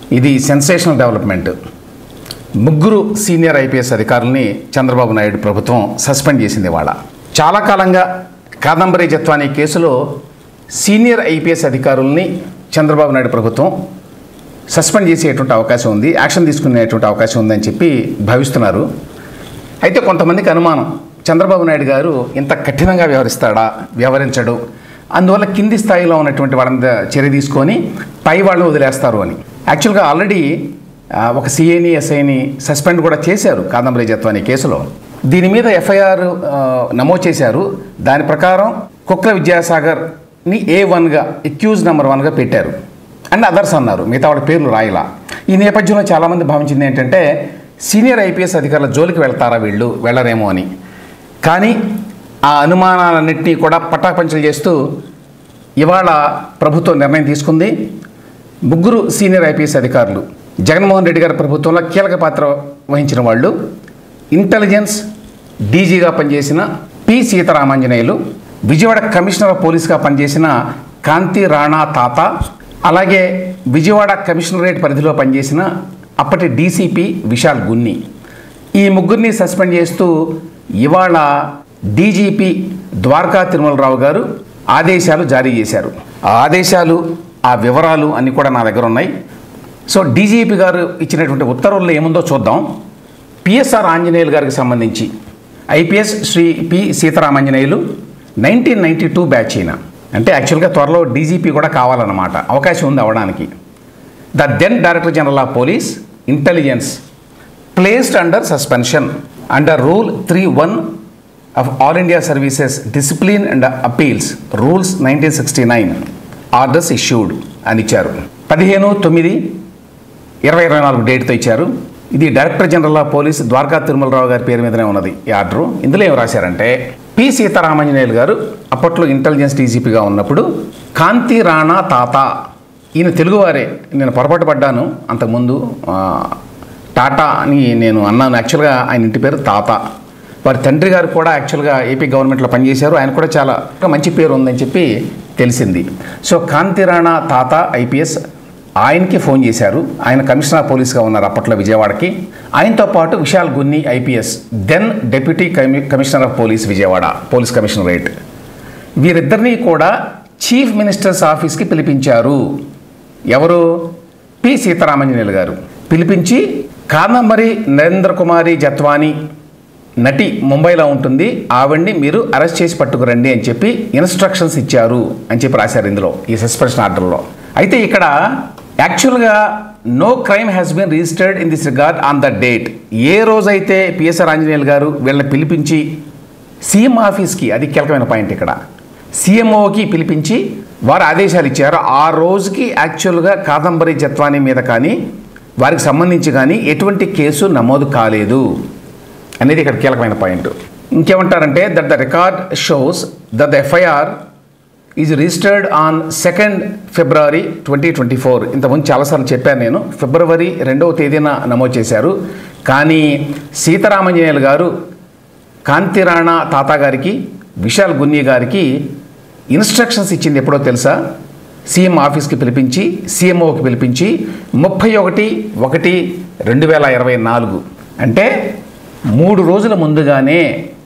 ఇది sensational development ముగ్గురు senior IPS అధికారుల్ని చంద్రబాబు నాయుడు ప్రభుత్వం సస్పెండ్ చేసింది ఇవాళ చాలా కాలంగా కాదంబరి జత్వానీ కేసులో సీనియర్ ఐపీఎస్ అధికారుల్ని చంద్రబాబు నాయుడు ప్రభుత్వం సస్పెండ్ చేసేటువంటి అవకాశం ఉంది యాక్షన్ తీసుకునేటువంటి అవకాశం ఉందని చెప్పి భావిస్తున్నారు అయితే కొంతమందికి అనుమానం చంద్రబాబు నాయుడు గారు ఇంత కఠినంగా వ్యవహరిస్తాడా వ్యవహరించడు అందువల్ల కింది స్థాయిలో ఉన్నటువంటి వాళ్ళ మీద చర్య తీసుకొని పై వాళ్ళని వదిలేస్తారు అని యాక్చువల్గా ఆల్రెడీ ఆ, ఒక సిఐని ఎస్ఐని సస్పెండ్ కూడా చేశారు కాదంబరి జత్వాని కేసులో దీని మీద ఎఫ్ఐఆర్ నమోదు చేశారు దాని ప్రకారం కుక్ర విద్యాసాగర్ని ఏ వన్గా ఎక్యూజ్ నెంబర్ వన్గా పెట్టారు అండ్ అదర్స్ అన్నారు మిగతా వాళ్ళ పేర్లు రాయలా ఈ నేపథ్యంలో చాలామంది భావించింది ఏంటంటే సీనియర్ ఐపీఎస్ అధికారుల జోలికి వెళ్తారా వీళ్ళు వెళ్ళరేమో అని కానీ ఆ అనుమానాలన్నింటినీ కూడా పటాపంచలు చేస్తూ ఇవాళ ప్రభుత్వం నిర్ణయం తీసుకుంది ముగ్గురు సీనియర్ ఐపీఎస్ అధికారులు జగన్మోహన్ రెడ్డి గారి ప్రభుత్వంలో కీలక పాత్ర వహించిన వాళ్ళు ఇంటెలిజెన్స్ డీజీగా పనిచేసిన P Seetharamanjaneyulu Vijayawada commissioner of పోలీస్గా పనిచేసిన కాంతి రాణా తాత అలాగే విజయవాడ కమిషనరేట్ పరిధిలో పనిచేసిన అప్పటి డీసీపీ విశాల్ గున్ని ఈ ముగ్గురిని సస్పెండ్ చేస్తూ ఇవాళ డీజీపీ ద్వారకా తిరుమలరావు గారు ఆదేశాలు జారీ చేశారు ఆ ఆదేశాలు ఆ వివరాలు అన్నీ కూడా నా దగ్గర ఉన్నాయి సో డీజీపీ గారు ఇచ్చినటువంటి ఉత్తర్వుల్లో ఏముందో చూద్దాం పిఎస్ఆర్ ఆంజనేయులు గారికి సంబంధించి IPS Shri P Seetharamanjaneyulu nineteen ninety two batch అయిన అంటే యాక్చువల్గా త్వరలో డీజీపీ కూడా కావాలన్నమాట అవకాశం ఉంది అవడానికి the then director general of police intelligence placed under suspension under rule three one of all India services discipline and appeals rules nineteen sixty nine orders issued అని ఇచ్చారు పదిహేను తొమ్మిది ఇరవై ఇరవై నాలుగు డేట్తో ఇచ్చారు ఇది director general of police Dwaraka Tirumala Rao గారి పేరు మీదనే ఉన్నది ఈ ఆర్డరు ఇందులో ఏం రాశారంటే పి సీతారామాంజనేయులు గారు అప్పట్లో ఇంటెలిజెన్స్ డీజీపీగా ఉన్నప్పుడు కాంతి రాణా తాత ఈయన తెలుగువారే నేను పొరపాటు పడ్డాను అంతకుముందు ఆ, టాటా అని నేను అన్నాను యాక్చువల్గా ఆయన ఇంటి పేరు తాత వారి తండ్రి గారు కూడా యాక్చువల్గా ఏపీ గవర్నమెంట్లో పనిచేశారు ఆయన కూడా చాలా మంచి పేరు ఉందని చెప్పి తెలిసింది సో కాంతి రాణా తాత ఐపీఎస్ ఆయనకి ఫోన్ చేశారు ఆయన కమిషనర్ ఆఫ్ పోలీస్గా ఉన్నారు అప్పట్లో విజయవాడకి ఆయనతో పాటు Vishal Gunni IPS then deputy కమి commissioner of police Vijayawada police commissionerate వీరిద్దరినీ కూడా చీఫ్ మినిస్టర్స్ ఆఫీస్కి పిలిపించారు ఎవరు పి సీతారామంజనేయులు గారు పిలిపించి కాదంబరి నరేంద్ర కుమారి జత్వాని నటి ముంబైలో ఉంటుంది ఆవిడ్ని మీరు అరెస్ట్ చేసి పట్టుకురండి అని చెప్పి ఇన్స్ట్రక్షన్స్ ఇచ్చారు అని చెప్పి రాశారు ఇందులో ఈ సస్పెన్షన్ ఆర్డర్లో అయితే ఇక్కడ యాక్చువల్గా no crime has been registered in this regard on the date ఏ రోజైతే పిఎస్ఆర్ ఆంజనేయులు గారు వీళ్ళని పిలిపించి సీఎం ఆఫీస్కి అది కీలకమైన పాయింట్ ఇక్కడ సీఎంఓకి పిలిపించి వారు ఆదేశాలు ఇచ్చారు ఆ రోజుకి యాక్చువల్గా కాదంబరి జత్వాని మీద కానీ వారికి సంబంధించి కానీ ఎటువంటి కేసు నమోదు కాలేదు అనేది ఇక్కడ కీలకమైన పాయింట్ ఇంకేమంటారంటే that the record shows that the FIR is registered on second February twenty twenty four ఇంతకుముందు చాలాసార్లు చెప్పాను నేను ఫిబ్రవరి రెండవ తేదీన నమోదు చేశారు కానీ సీతారామంజనేయులు గారు కాంతిరాణా తాత గారికి విశాల్ గున్ని గారికి ఇన్స్ట్రక్షన్స్ ఇచ్చింది ఎప్పుడో తెలుసా సీఎం ఆఫీస్కి పిలిపించి సీఎంఓకి పిలిపించి ముప్పై ఒకటి ఒకటి రెండు వేల ఇరవై నాలుగు అంటే మూడు రోజుల ముందుగానే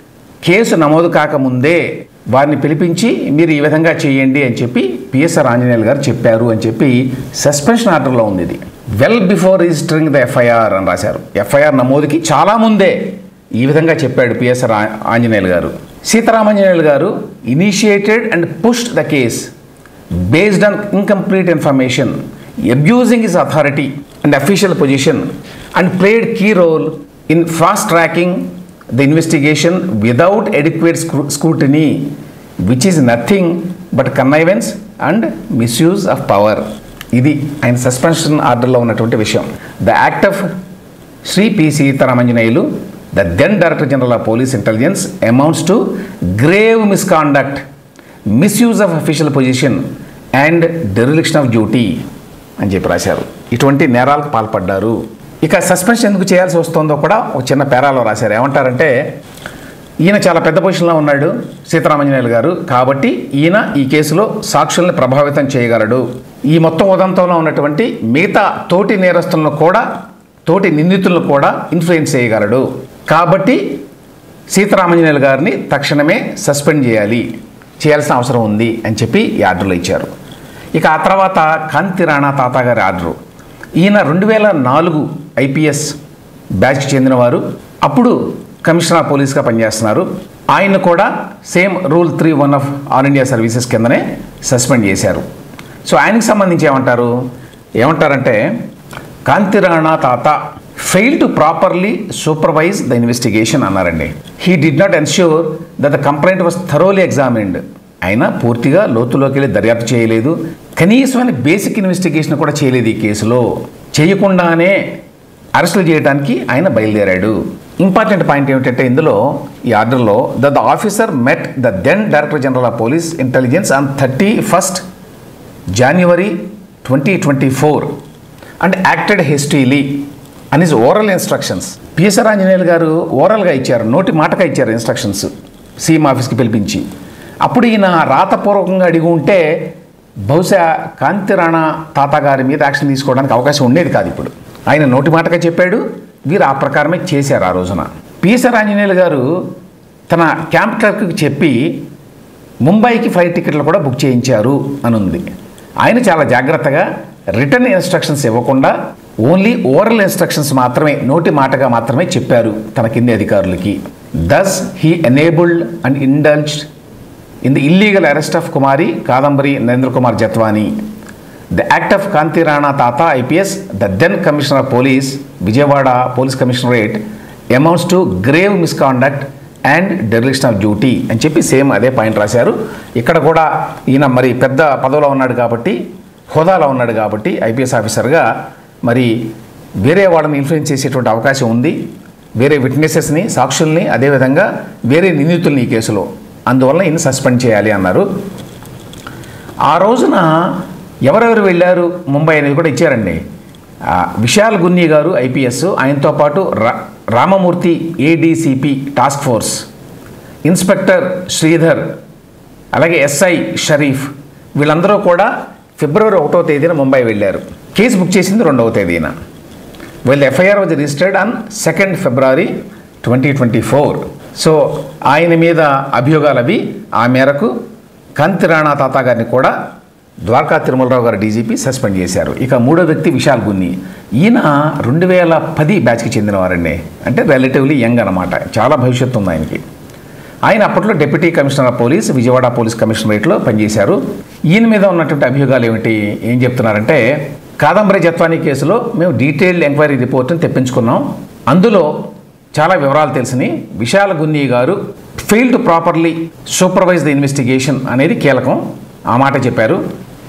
కేసు నమోదు కాకముందే వారిని పిలిపించి మీరు ఈ విధంగా చేయండి అని చెప్పి పిఎస్ఆర్ ఆంజనేయులు గారు చెప్పారు అని చెప్పి సస్పెన్షన్ ఆర్డర్లో ఉంది ఇది well before registering the FIR అని రాశారు ఎఫ్ఐఆర్ నమోదుకి చాలా ముందే ఈ విధంగా చెప్పాడు పిఎస్ఆర్ ఆ- ఆంజనేయులు గారు సీతారామాంజనేయులు గారు initiated and pushed the case based on incomplete information, abusing his authority and official position, and played key role in fast tracking the investigation without adequate scru- scrutiny, which is nothing but connivance and misuse of power. ఇది ఆయన suspension ఆర్డర్లో ఉన్నటువంటి విషయం the act of Shri P Seetharamanjaneyulu the then director general of police intelligence amounts to grave misconduct misuse of official position and dereliction of duty అని చెప్పి రాశారు ఇటువంటి నేరాలకు పాల్పడ్డారు ఇక సస్పెన్షన్ ఎందుకు చేయాల్సి వస్తుందో కూడా ఒక చిన్న పేరాలో రాశారు ఏమంటారంటే ఈయన చాలా పెద్ద పొజిషన్లో ఉన్నాడు సీతారామంజనేయులు గారు కాబట్టి ఈయన ఈ కేసులో సాక్షుల్ని ప్రభావితం చేయగలడు ఈ మొత్తం ఉదంతంలో ఉన్నటువంటి మిగతా తోటి నేరస్తులను కూడా తోటి నిందితులను కూడా ఇన్ఫ్లుయెన్స్ చేయగలడు కాబట్టి సీతారామంజనేయులు గారిని తక్షణమే సస్పెండ్ చేయాలి చేయాల్సిన అవసరం ఉంది అని చెప్పి ఈ ఆర్డర్లు ఇచ్చారు ఇక ఆ తర్వాత కాంతి రాణా తాత గారి ఆర్డరు ఈయన రెండు వేల నాలుగు ఐపీఎస్ బ్యాచ్కి చెందినవారు అప్పుడు కమిషనర్ ఆఫ్ పోలీస్గా పనిచేస్తున్నారు ఆయన కూడా same rule three one of all India services కిందనే సస్పెండ్ చేశారు సో ఆయనకి సంబంధించి ఏమంటారు ఏమంటారంటే Kanthi Rana Tata fail to properly supervise the investigation అన్నారండి he did not ensure that the complaint was thoroughly examined అయినా పూర్తిగా లోతులోకి వెళ్ళి దర్యాప్తు చేయలేదు కనీసమైన బేసిక్ ఇన్వెస్టిగేషన్ కూడా చేయలేదు ఈ కేసులో చేయకుండానే అరెస్టులు చేయడానికి ఆయన బయలుదేరాడు ఇంపార్టెంట్ పాయింట్ ఏమిటంటే ఇందులో ఈ ఆర్డర్లో the the officer met the then director general of police intelligence on thirty first January twenty twenty four and acted hastily అని ఓరల్ ఇన్స్ట్రక్షన్స్ పిఎస్ఆర్ ఆంజనేయులు గారు ఓరల్గా ఇచ్చారు నోటి మాటగా ఇచ్చారు ఇన్స్ట్రక్షన్స్ సీఎం ఆఫీస్కి పిలిపించి అప్పుడు ఈయన రాతపూర్వకంగా అడిగి ఉంటే బహుశా కాంతి రాణా తాత గారి మీద యాక్షన్ తీసుకోవడానికి అవకాశం ఉండేది కాదు ఇప్పుడు ఆయన నోటి మాటగా చెప్పాడు వీరు ఆ ప్రకారమే చేశారు ఆ రోజున పిఎస్ఆర్ ఆంజనేయులు గారు తన క్యాంప్ క్లర్క్కి చెప్పి ముంబైకి ఫ్లైట్ టికెట్లు కూడా బుక్ చేయించారు అని ఉంది ఆయన చాలా జాగ్రత్తగా రిటర్న్ ఇన్స్ట్రక్షన్స్ ఇవ్వకుండా ఓన్లీ ఓరల్ ఇన్స్ట్రక్షన్స్ మాత్రమే నోటి మాటగా మాత్రమే చెప్పారు తన కింది అధికారులకి thus he enabled and indulged in the illegal arrest of Kumari Kadambari Narendra Kumar Jatwani the act of Kanthi Rana Tata IPS the then commissioner of police Vijayawada police commissionerate amounts to grave misconduct and dereliction of duty అని చెప్పి సేమ్ అదే పాయింట్ రాశారు ఇక్కడ కూడా ఈయన మరి పెద్ద పదవిలో ఉన్నాడు కాబట్టి హోదాలో ఉన్నాడు కాబట్టి ఐపీఎస్ ఆఫీసర్గా మరి వేరే వాళ్ళని ఇన్ఫ్లుయెన్స్ చేసేటువంటి అవకాశం ఉంది వేరే విట్నెసెస్ని సాక్షుల్ని అదేవిధంగా వేరే నిందితుల్ని ఈ కేసులో అందువల్ల ఈయన సస్పెండ్ చేయాలి అన్నారు ఆ రోజున ఎవరెవరు వెళ్ళారు ముంబై అనేది కూడా ఇచ్చారండి ఆ, విశాల్ గున్ని గారు ఐపీఎస్ ఆయనతో పాటు రా Ramamurthy ADCP task force inspector Sridhar అలాగే ఎస్ఐ షరీఫ్ వీళ్ళందరూ కూడా ఫిబ్రవరి ఒకటో తేదీన ముంబై వెళ్ళారు కేసు బుక్ చేసింది రెండవ తేదీన వీళ్ళ FIR was registered on second February twenty twenty four so ఆయన మీద అభియోగాలు అవి ఆ మేరకు కంతి రాణా తాత గారిని కూడా ద్వారకా తిరుమలరావు గారు డీజీపీ సస్పెండ్ చేశారు ఇక మూడో వ్యక్తి విశాల్ గున్ని ఈయన రెండు వేల పది బ్యాచ్కి చెందినవారండి అంటే రిలేటివ్లీ యంగ్ అనమాట చాలా భవిష్యత్తు ఉంది ఆయనకి ఆయన అప్పట్లో deputy commissioner of police Vijayawada police కమిషనరేట్లో పనిచేశారు ఈయన మీద ఉన్నటువంటి అభియోగాలు ఏమిటి ఏం చెప్తున్నారంటే కాదంబరి జత్వానీ కేసులో మేము డీటెయిల్డ్ ఎంక్వైరీ రిపోర్ట్ని తెప్పించుకున్నాం అందులో చాలా వివరాలు తెలిసినాయి విశాల గున్ని గారు fail to properly supervise the investigation అనేది కీలకం ఆ మాట చెప్పారు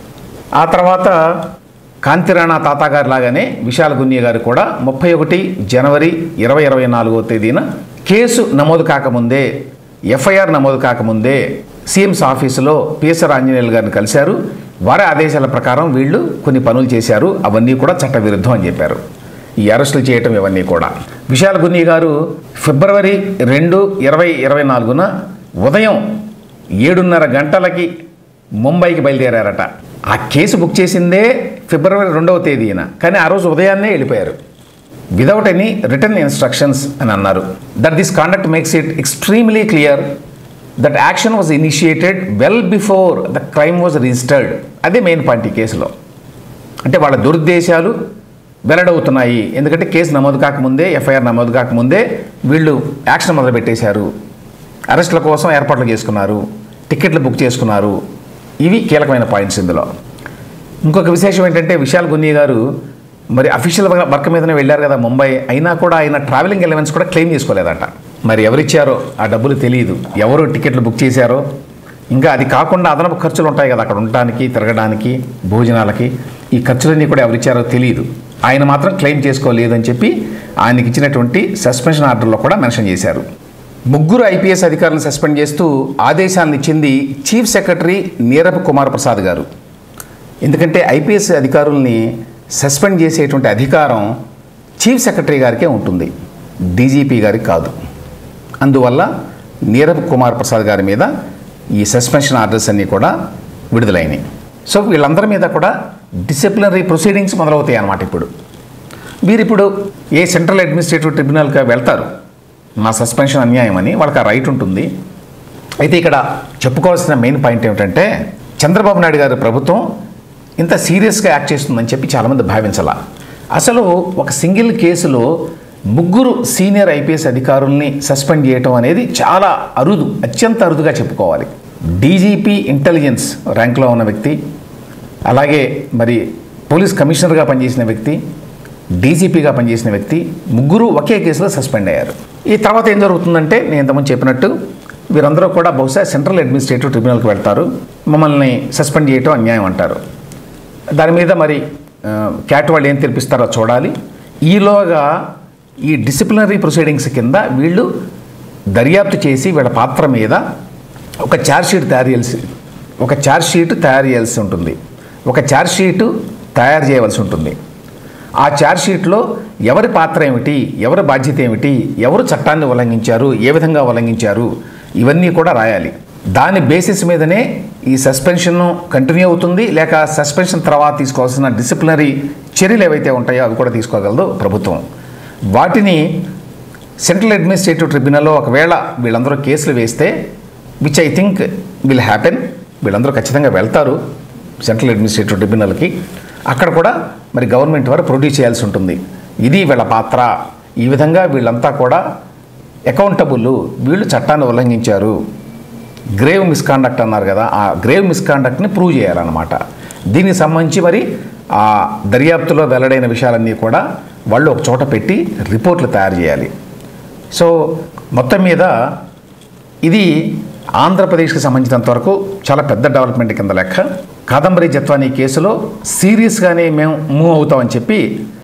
ఆ తర్వాత కాంతిరాణా తాత గారి లాగానే విశాల గున్ని గారు కూడా ముప్పై ఒకటి జనవరి ఇరవై ఇరవై నాలుగో తేదీన కేసు నమోదు కాకముందే ఎఫ్ఐఆర్ నమోదు కాకముందే సీఎంస్ ఆఫీసులో పిఎస్ఆర్ ఆంజనేయులు గారిని కలిశారు వారి ఆదేశాల ప్రకారం వీళ్ళు కొన్ని పనులు చేశారు అవన్నీ కూడా చట్టవిరుద్ధం అని చెప్పారు ఈ అరెస్టులు చేయటం ఇవన్నీ కూడా విశాల్ గున్ని గారు ఫిబ్రవరి రెండు ఇరవై ఇరవై నాలుగున ఉదయం ఏడున్నర గంటలకి ముంబైకి బయలుదేరారట ఆ కేసు బుక్ చేసిందే ఫిబ్రవరి రెండవ తేదీన కానీ ఆ రోజు ఉదయాన్నే వెళ్ళిపోయారు విదౌట్ ఎనీ రిటర్న్ ఇన్స్ట్రక్షన్స్ అని అన్నారు that this conduct makes it extremely clear that action was initiated well before the crime was registered అదే మెయిన్ పాయింట్ ఈ కేసులో అంటే వాళ్ళ దురుద్దేశాలు వెల్లడవుతున్నాయి ఎందుకంటే కేసు నమోదు కాకముందే ఎఫ్ఐఆర్ నమోదు కాకముందే వీళ్ళు యాక్షన్ మొదలు పెట్టేశారు అరెస్టుల కోసం ఏర్పాట్లు చేసుకున్నారు టికెట్లు బుక్ చేసుకున్నారు ఇవి కీలకమైన పాయింట్స్ ఇందులో ఇంకొక విశేషం ఏంటంటే విశాల్ గున్ని గారు మరి అఫీషియల్ వర్క్ మీదనే వెళ్ళారు కదా ముంబై అయినా కూడా ఆయన ట్రావెలింగ్ ఎలవెన్స్ కూడా క్లెయిమ్ చేసుకోలేదట మరి ఎవరిచ్చారో ఆ డబ్బులు తెలియదు ఎవరు టికెట్లు బుక్ చేశారో ఇంకా అది కాకుండా అదనపు ఖర్చులు ఉంటాయి కదా అక్కడ ఉండటానికి తిరగడానికి భోజనాలకి ఈ ఖర్చులన్నీ కూడా ఎవరిచ్చారో తెలియదు ఆయన మాత్రం క్లెయిమ్ చేసుకోలేదని చెప్పి ఆయనకి ఇచ్చినటువంటి సస్పెన్షన్ ఆర్డర్లో కూడా మెన్షన్ చేశారు ముగ్గురు ఐపీఎస్ అధికారులను సస్పెండ్ చేస్తూ ఆదేశాలను ఇచ్చింది చీఫ్ సెక్రటరీ నీరబ్ కుమార్ ప్రసాద్ గారు ఎందుకంటే ఐపీఎస్ అధికారుల్ని సస్పెండ్ చేసేటువంటి అధికారం చీఫ్ సెక్రటరీ గారికే ఉంటుంది డీజీపీ గారికి కాదు అందువల్ల నీరబ్ కుమార్ ప్రసాద్ గారి మీద ఈ సస్పెన్షన్ ఆర్డర్స్ అన్నీ కూడా విడుదలైనాయి సో వీళ్ళందరి మీద కూడా డిసిప్లినరీ ప్రొసీడింగ్స్ మొదలవుతాయి అన్నమాట ఇప్పుడు వీరు ఇప్పుడు ఏ సెంట్రల్ అడ్మినిస్ట్రేటివ్ ట్రిబ్యునల్కి వెళ్తారు నా సస్పెన్షన్ అన్యాయం అని వాళ్ళకి ఆ రైట్ ఉంటుంది అయితే ఇక్కడ చెప్పుకోవాల్సిన మెయిన్ పాయింట్ ఏమిటంటే చంద్రబాబు నాయుడు గారి ప్రభుత్వం ఇంత సీరియస్గా యాక్ట్ చేస్తుందని చెప్పి చాలామంది భావించాల అసలు ఒక సింగిల్ కేసులో ముగ్గురు సీనియర్ ఐపీఎస్ అధికారుల్ని సస్పెండ్ చేయటం అనేది చాలా అరుదు అత్యంత అరుదుగా చెప్పుకోవాలి డీజీపీ ఇంటెలిజెన్స్ ర్యాంక్లో ఉన్న వ్యక్తి అలాగే మరి పోలీస్ కమిషనర్గా పనిచేసిన వ్యక్తి డీజీపీగా పనిచేసిన వ్యక్తి ముగ్గురు ఒకే కేసులో సస్పెండ్ అయ్యారు ఈ తర్వాత ఏం జరుగుతుందంటే నేను ఇంతకుముందు చెప్పినట్టు వీరందరూ కూడా బహుశా సెంట్రల్ అడ్మినిస్ట్రేటివ్ ట్రిబ్యునల్కి వెళ్తారు మమ్మల్ని సస్పెండ్ చేయటం అన్యాయం అంటారు దాని మీద మరి ఆ, క్యాట్ వాళ్ళు ఏం తెరిపిస్తారో చూడాలి ఈలోగా ఈ డిసిప్లినరీ ప్రొసీడింగ్స్ కింద వీళ్ళు దర్యాప్తు చేసి వీళ్ళ పాత్ర మీద ఒక ఛార్జ్షీట్ తయారు చేయాల్సి ఒక ఛార్జ్షీట్ తయారు చేయాల్సి ఉంటుంది ఒక ఛార్జ్షీటు తయారు చేయవలసి ఉంటుంది ఆ ఛార్జ్షీట్లో ఎవరి పాత్ర ఏమిటి ఎవరి బాధ్యత ఏమిటి ఎవరు చట్టాన్ని ఉల్లంఘించారు ఏ విధంగా ఉల్లంఘించారు ఇవన్నీ కూడా రాయాలి దాని బేసిస్ మీదనే ఈ సస్పెన్షన్ కంటిన్యూ అవుతుంది లేక సస్పెన్షన్ తర్వాత తీసుకోవాల్సిన డిసిప్లినరీ చర్యలు ఏవైతే ఉంటాయో అవి కూడా తీసుకోగలదు ప్రభుత్వం వాటిని సెంట్రల్ అడ్మినిస్ట్రేటివ్ ట్రిబ్యునల్లో ఒకవేళ వీళ్ళందరూ కేసులు వేస్తే which I think will happen వీళ్ళందరూ ఖచ్చితంగా వెళ్తారు సెంట్రల్ అడ్మినిస్ట్రేటివ్ ట్రిబ్యునల్కి అక్కడ కూడా మరి గవర్నమెంట్ వారు ప్రొడ్యూస్ చేయాల్సి ఉంటుంది ఇది వీళ్ళ పాత్ర ఈ విధంగా వీళ్ళంతా కూడా అకౌంటబుల్ వీళ్ళు చట్టాన్ని ఉల్లంఘించారు గ్రేవ్ మిస్కాండక్ట్ అన్నారు కదా ఆ గ్రేవ్ మిస్కాండక్ట్ని ప్రూవ్ చేయాలన్నమాట దీనికి సంబంధించి మరి ఆ దర్యాప్తులో వెల్లడైన విషయాలన్నీ కూడా వాళ్ళు ఒక చోట పెట్టి రిపోర్ట్లు తయారు చేయాలి సో మొత్తం మీద ఇది ఆంధ్రప్రదేశ్కి సంబంధించినంత వరకు చాలా పెద్ద డెవలప్మెంట్ కింద లెక్క కాదంబరి జత్వానీ కేసులో సీరియస్గానే మేము మూవ్ అవుతామని చెప్పి